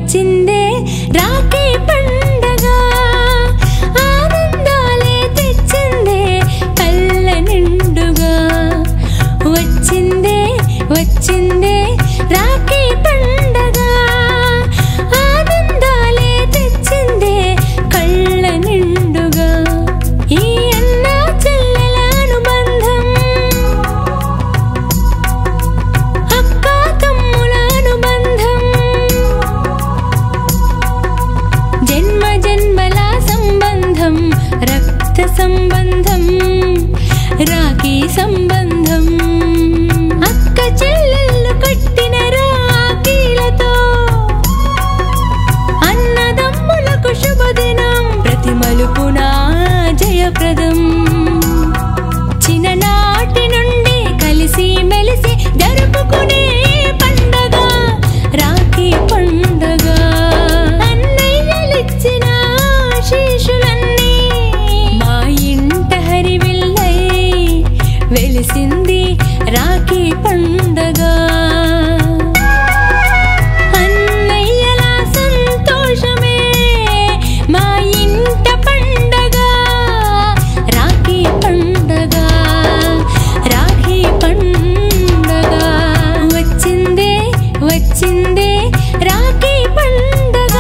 వచ్చిందే రాఖీ పండగ ఆనందాలే తెచ్చిందే కళ్ళ నిండుగా వచ్చిందే వచ్చిందే రాఖీ పండగ ఆనందాలే తెచ్చిందే కళ్ళ నిండుగా ఈ అన్న చెల్లెల అనుబంధం అక్క తమ్ముల అనుబంధం జన్మ జన్మల సంబంధం రక్త సంబంధం రాఖీ సంబంధం అక్క చెల్లెళ్ళు కట్టిన రాఖీలతో అన్నదమ్ములకు శుభదినం ప్రతి మలుపున జయప్రదం చిన్ననాటి నుండి కలిసి మెలిసి జరుపుకునే పండగ రాఖీ పండగ అన్నయ్యలిచ్చిన ఆశీషులన్నీ మా ఇంట హరివిల్లై వెలిసింది రాఖీ పండగ అన్నయ్యల సంతోషమే మా ఇంట పండగ రాఖీ పండగ రాఖీ పండగ వచ్చిందే వచ్చిందే రాఖీ పండగ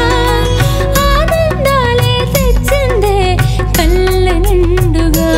ఆనందాలే తెచ్చిందే కళ్ళ నిండుగా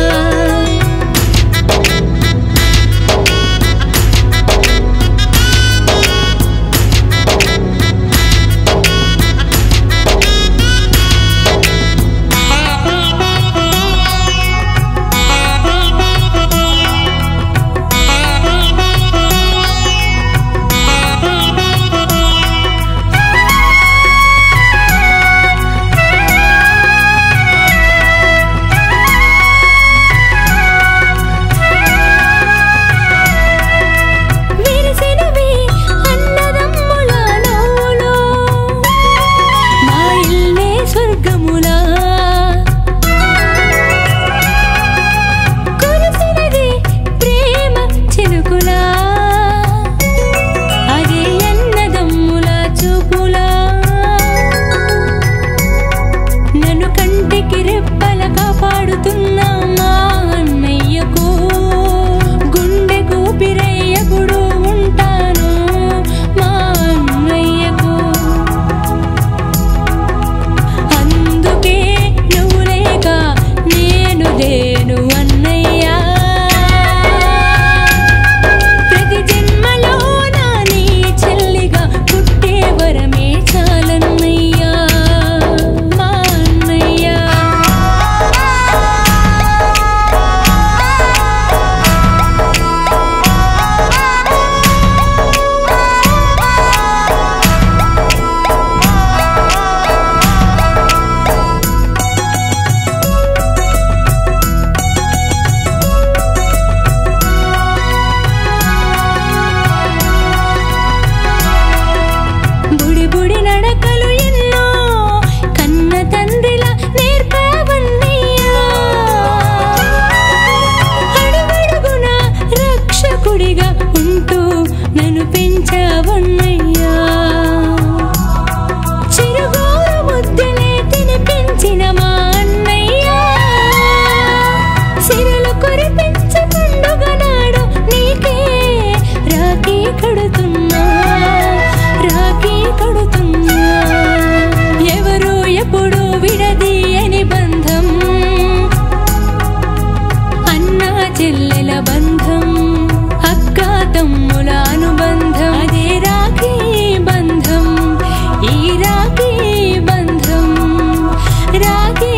విరిసినవి అన్నదమ్ముల నవ్వులు మా ఇల్లే స్వర్గములా కురిసినది ప్రేమ చినుకులా అదే అన్నదమ్ముల చూపులా నన్ను కంటికి రెప్పల కాపాడుతున్న మా అన్నయ్యకు గుండె గోపిరయ్యకుడు ఉంటాను మా అన్నయ్యకు అందుకే నువ్వు లేక నేను లేను అన్నయ్యా ప్రతి జన్మలో నా నీ చెల్లిగా పుట్టే వరమే చాలన్నయ్యా మా అన్నయ్యా బుడి బుడి నడకలు ఎన్నో కన్న తండ్రిలా నేర్పవన్నయ్యా అడుగడుగున రక్షకుడిగా ఉంటూ నన్ను పెంచావన్నయ్యా చిరుగోరు ముద్దలే తినిపించిన మా అన్నయ్యా సిరులు కురిపించే పండుగ నాడు నీకే రాఖీ కడుతున్నా రాఖీ కడుతున్నా ఎవరు ఎప్పుడు విడదీయని బంధం అన్న చెల్లెల బంధం అక్క తమ్ముల అనుబంధం అదే రాఖీ బంధం ఈ రాఖీ బంధం రాఖీ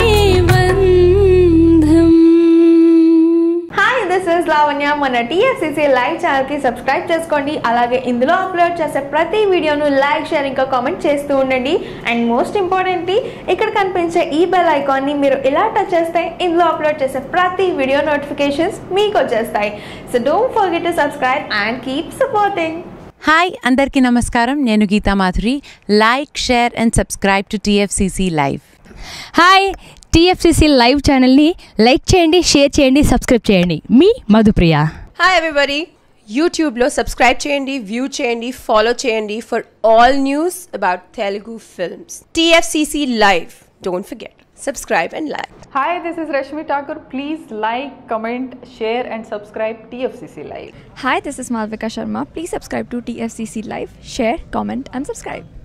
బంధం హాయ్ దిస్ ఇస్ లావణ్య మన టీఎఫ్సిసి లైవ్ ఛానల్ కి సబ్స్క్రైబ్ చేసుకోండి అలాగే ఇందులో అప్లోడ్ చేసే ప్రతి వీడియోను లైక్ షేర్ ఇంకా కామెంట్ చేస్తూ ఉండండి అండ్ మోస్ట్ ఇంపార్టెంట్లీ ఇక్కడ కనిపించే ఈ బెల్ ఐకాన్ ని మీరు ఇలా టచ్ చేస్తే ఇందులో అప్లోడ్ చేసే ప్రతి వీడియో నోటిఫికేషన్స్ మీకు వచ్చేస్తాయి so don't forget to subscribe and keep supporting hi అందరికీ నమస్కారం నేను Geetha Madhuri like share and subscribe to TFCC live hi TFCC live ఛానల్ని లైక్ చేయండి షేర్ చేయండి సబ్స్క్రైబ్ చేయండి మీ మధుప్రియ హాయ్ ఎవ్రీబడి యూట్యూబ్లో సబ్స్క్రైబ్ చేయండి వ్యూ చేయండి ఫాలో చేయండి for all news about Telugu films TFCC live don't forget subscribe and like Hi, this is Rashmi Thakur. Please like, comment, share, and subscribe TFCC Live. Hi, this is Malvika Sharma. Please subscribe to TFCC Live, share, comment, and subscribe.